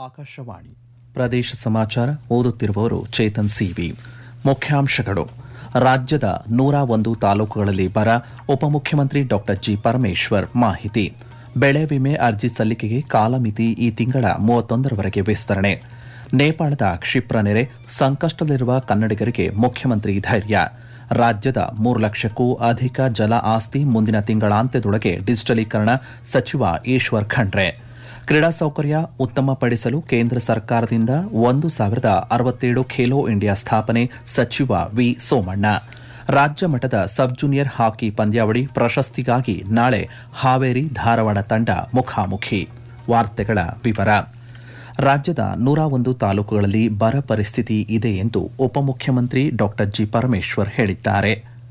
ಆಕಾಶವಾಣಿ ಪ್ರದೇಶ ಸಮಾಚಾರ ಓದುತ್ತಿರುವವರು ಚೇತನ್ ಸಿವಿ ಮುಖ್ಯಾಂಶಗಳು ರಾಜ್ಯದ ನೂರ ಒಂದು ತಾಲೂಕುಗಳಲ್ಲಿ ಬರ ಉಪಮುಖ್ಯಮಂತ್ರಿ ಡಾಕ್ಟರ್ ಜಿ ಪರಮೇಶ್ವರ್ ಮಾಹಿತಿ ಬೆಳೆ ವಿಮೆ ಅರ್ಜಿ ಸಲ್ಲಿಕೆಗೆ ಕಾಲಮಿತಿ ಈ ತಿಂಗಳ ಮೂವತ್ತೊಂದರವರೆಗೆ ವಿಸ್ತರಣೆ ನೇಪಾಳದ ಕ್ಷಿಪ್ರ ನೆರೆ ಸಂಕಷ್ಟದಲ್ಲಿರುವ ಕನ್ನಡಿಗರಿಗೆ ಮುಖ್ಯಮಂತ್ರಿ ಧೈರ್ಯ ರಾಜ್ಯದ ಮೂರು ಲಕ್ಷಕ್ಕೂ ಅಧಿಕ ಜಲ ಆಸ್ತಿ ಮುಂದಿನ ತಿಂಗಳಾಂತ್ಯದೊಳಗೆ ಡಿಜಿಟಲೀಕರಣ ಸಚಿವ ಈಶ್ವರ್ ಖಂಡ್ರೆ ಕ್ರೀಡಾ ಸೌಕರ್ಯ ಉತ್ತಮಪಡಿಸಲು ಕೇಂದ್ರ ಸರ್ಕಾರದಿಂದ ಒಂದು ಸಾವಿರದ ಅರವತ್ತೇಳು ಖೇಲೋ ಇಂಡಿಯಾ ಸ್ಥಾಪನೆ ಸಚಿವ ವಿ ಸೋಮಣ್ಣ ರಾಜ್ಯ ಮಟ್ಟದ ಸಬ್ ಜೂನಿಯರ್ ಹಾಕಿ ಪಂದ್ಯಾವಳಿ ಪ್ರಶಸ್ತಿಗಾಗಿ ನಾಳೆ ಹಾವೇರಿ ಧಾರವಾಡ ತಂಡ ಮುಖಾಮುಖಿ ವಾರ್ತೆಗಳ ವಿವರ ರಾಜ್ಯದ ನೂರ ಒಂದು ತಾಲೂಕುಗಳಲ್ಲಿ ಬರ ಪರಿಸ್ಥಿತಿ ಇದೆ ಎಂದು ಉಪಮುಖ್ಯಮಂತ್ರಿ ಡಾಕ್ಟರ್ ಜಿ ಪರಮೇಶ್ವರ್ ಹೇಳಿದ್ದಾರೆ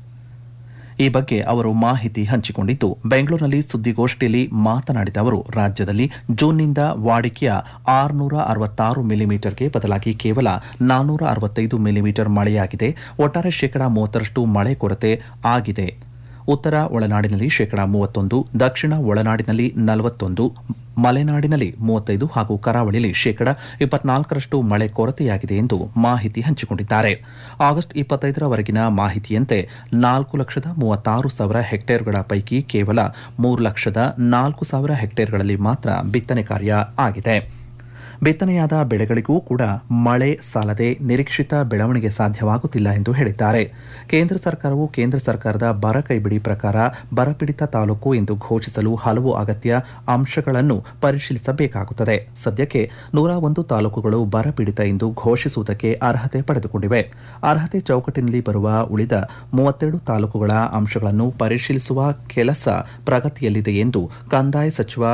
ಈ ಬಗ್ಗೆ ಅವರು ಮಾಹಿತಿ ಹಂಚಿಕೊಂಡಿದ್ದು ಬೆಂಗಳೂರಿನಲ್ಲಿ ಸುದ್ದಿಗೋಷ್ಠಿಯಲ್ಲಿ ಮಾತನಾಡಿದ ಅವರು ರಾಜ್ಯದಲ್ಲಿ ಜೂನ್ನಿಂದ ವಾಡಿಕೆಯ ಆರುನೂರ ಅರವತ್ತಾರು ಮಿಲಿಮೀಟರ್ಗೆ ಬದಲಾಗಿ ಕೇವಲ ನಾನ್ನೂರ ಅರವತ್ತೈದು ಮಿಲಿಮೀಟರ್ ಮಳೆಯಾಗಿದೆ ಒಟ್ಟಾರೆ ಶೇಕಡಾ ಮೂವತ್ತರಷ್ಟು ಮಳೆ ಕೊರತೆ ಆಗಿದೆ ಉತ್ತರ ಒಳನಾಡಿನಲ್ಲಿ ಶೇಕಡಾ ಮೂವತ್ತೊಂದು ದಕ್ಷಿಣ ಒಳನಾಡಿನಲ್ಲಿ ನಲವತ್ತೊಂದು ಮಲೆನಾಡಿನಲ್ಲಿ ಮೂವತ್ತೈದು ಹಾಗೂ ಕರಾವಳಿಯಲ್ಲಿ ಶೇಕಡಾ ಇಪ್ಪತ್ನಾಲ್ಕರಷ್ಟು ಮಳೆ ಕೊರತೆಯಾಗಿದೆ ಎಂದು ಮಾಹಿತಿ ಹಂಚಿಕೊಂಡಿದ್ದಾರೆ ಆಗಸ್ಟ್ ಇಪ್ಪತ್ತೈದರವರೆಗಿನ ಮಾಹಿತಿಯಂತೆ ನಾಲ್ಕು ಲಕ್ಷದ ಮೂವತ್ತಾರು ಸಾವಿರ ಹೆಕ್ಟೇರ್ಗಳ ಪೈಕಿ ಕೇವಲ ಮೂರು ಲಕ್ಷದ ನಾಲ್ಕು ಸಾವಿರ ಹೆಕ್ಟೇರ್ಗಳಲ್ಲಿ ಮಾತ್ರ ಬಿತ್ತನೆ ಕಾರ್ಯ ಆಗಿದೆ ಬಿತ್ತನೆಯಾದ ಬೆಳೆಗಳಿಗೂ ಕೂಡ ಮಳೆ ಸಾಲದೆ ನಿರೀಕ್ಷಿತ ಬೆಳವಣಿಗೆ ಸಾಧ್ಯವಾಗುತ್ತಿಲ್ಲ ಎಂದು ಹೇಳಿದ್ದಾರೆ ಕೇಂದ್ರ ಸರ್ಕಾರವು ಕೇಂದ್ರ ಸರ್ಕಾರದ ಬರ ಕೈಬಿಡಿ ಪ್ರಕಾರ ಬರಪೀಡಿತ ತಾಲೂಕು ಎಂದು ಘೋಷಿಸಲು ಹಲವು ಅಗತ್ಯ ಅಂಶಗಳನ್ನು ಪರಿಶೀಲಿಸಬೇಕಾಗುತ್ತದೆ ಸದ್ಯಕ್ಕೆ ನೂರ ಒಂದು ತಾಲೂಕುಗಳು ಬರಪೀಡಿತ ಎಂದು ಘೋಷಿಸುವುದಕ್ಕೆ ಅರ್ಹತೆ ಪಡೆದುಕೊಂಡಿವೆ ಅರ್ಹತೆ ಚೌಕಟ್ಟಿನಲ್ಲಿ ಬರುವ ಉಳಿದ ಮೂವತ್ತೆರಡು ತಾಲೂಕುಗಳ ಅಂಶಗಳನ್ನು ಪರಿಶೀಲಿಸುವ ಕೆಲಸ ಪ್ರಗತಿಯಲ್ಲಿದೆ ಎಂದು ಕಂದಾಯ ಸಚಿವ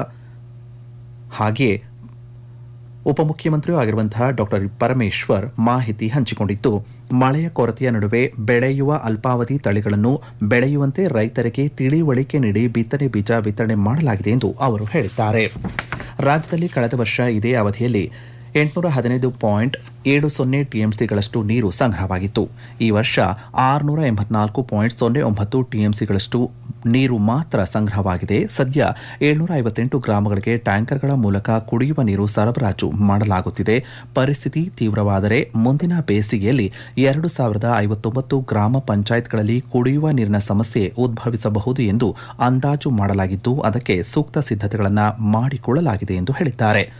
ಹಾಗೆಯೇ ಉಪಮುಖ್ಯಮಂತ್ರಿಯೂ ಆಗಿರುವಂತಹ ಡಾಕ್ಟರ್ ಪರಮೇಶ್ವರ್ ಮಾಹಿತಿ ಹಂಚಿಕೊಂಡಿದ್ದು ಮಳೆಯ ಕೊರತೆಯ ನಡುವೆ ಬೆಳೆಯುವ ಅಲ್ಪಾವಧಿ ತಳಿಗಳನ್ನು ಬೆಳೆಯುವಂತೆ ರೈತರಿಗೆ ತಿಳಿವಳಿಕೆ ನೀಡಿ ಬಿತ್ತನೆ ಬೀಜ ವಿತರಣೆ ಮಾಡಲಾಗಿದೆ ಎಂದು ಅವರು ಹೇಳಿದ್ದಾರೆ ರಾಜ್ಯದಲ್ಲಿ ಕಳೆದ ವರ್ಷ ಇದೇ ಅವಧಿಯಲ್ಲಿ ಎಂಟುನೂರ ಹದಿನೈದು ಪಾಯಿಂಟ್ ಏಳು ಸೊನ್ನೆ ಟಿಎಂಸಿಗಳಷ್ಟು ನೀರು ಸಂಗ್ರಹವಾಗಿತ್ತು ಈ ವರ್ಷ ಆರುನೂರ ಎಂಬತ್ನಾಲ್ಕು ಪಾಯಿಂಟ್ ಸೊನ್ನೆ ಒಂಬತ್ತು ಟಿಎಂಸಿಗಳಷ್ಟು ನೀರು ಮಾತ್ರ ಸಂಗ್ರಹವಾಗಿದೆ ಸದ್ಯ ಏಳ್ನೂರ ಐವತ್ತೆಂಟು ಗ್ರಾಮಗಳಿಗೆ ಟ್ಯಾಂಕರ್ಗಳ ಮೂಲಕ ಕುಡಿಯುವ ನೀರು ಸರಬರಾಜು ಮಾಡಲಾಗುತ್ತಿದೆ ಪರಿಸ್ಥಿತಿ ತೀವ್ರವಾದರೆ ಮುಂದಿನ ಬೇಸಿಗೆಯಲ್ಲಿ ಎರಡು ಸಾವಿರದ ಐವತ್ತೊಂಬತ್ತು ಗ್ರಾಮ ಪಂಚಾಯತ್ಗಳಲ್ಲಿ ಕುಡಿಯುವ ನೀರಿನ ಸಮಸ್ಯೆ ಉದ್ಭವಿಸಬಹುದು ಎಂದು ಅಂದಾಜು ಮಾಡಲಾಗಿದ್ದು ಅದಕ್ಕೆ ಸೂಕ್ತ ಸಿದ್ಧತೆಗಳನ್ನು ಮಾಡಿಕೊಳ್ಳಲಾಗಿದೆ ಎಂದು ಹೇಳಿದ್ದಾರೆ